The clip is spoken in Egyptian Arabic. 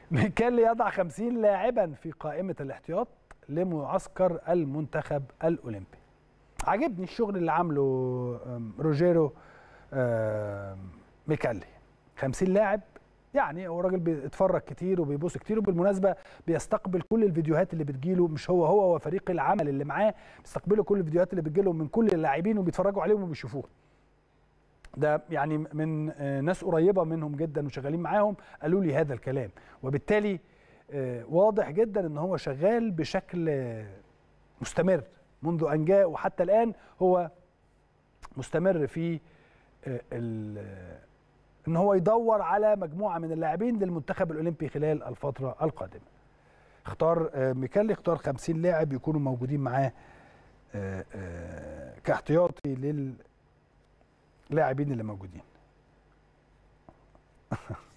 ميكالي يضع 50 لاعبا في قائمه الاحتياط لمعسكر المنتخب الاولمبي عجبني الشغل اللي عامله آم، روجيرو آم، ميكالي 50 لاعب يعني هو راجل بيتفرج كتير وبيبص كتير وبالمناسبه بيستقبل كل الفيديوهات اللي بتجيله مش هو هو وفريق العمل اللي معاه بيستقبلوا كل الفيديوهات اللي بتجيلهم من كل اللاعبين وبيتفرجوا عليهم وبيشوفوها ده يعني من آه، ناس قريبه منهم جدا وشغالين معاهم قالوا لي هذا الكلام وبالتالي آه، واضح جدا ان هو شغال بشكل آه، مستمر منذ ان جاء وحتى الان هو مستمر في آه، ال- آه، ان هو يدور على مجموعه من اللاعبين للمنتخب الاولمبي خلال الفتره القادمه اختار آه، ميكالي اختار 50 لاعب يكونوا موجودين معاه آه، آه، كاحتياطي للاعبين اللي موجودين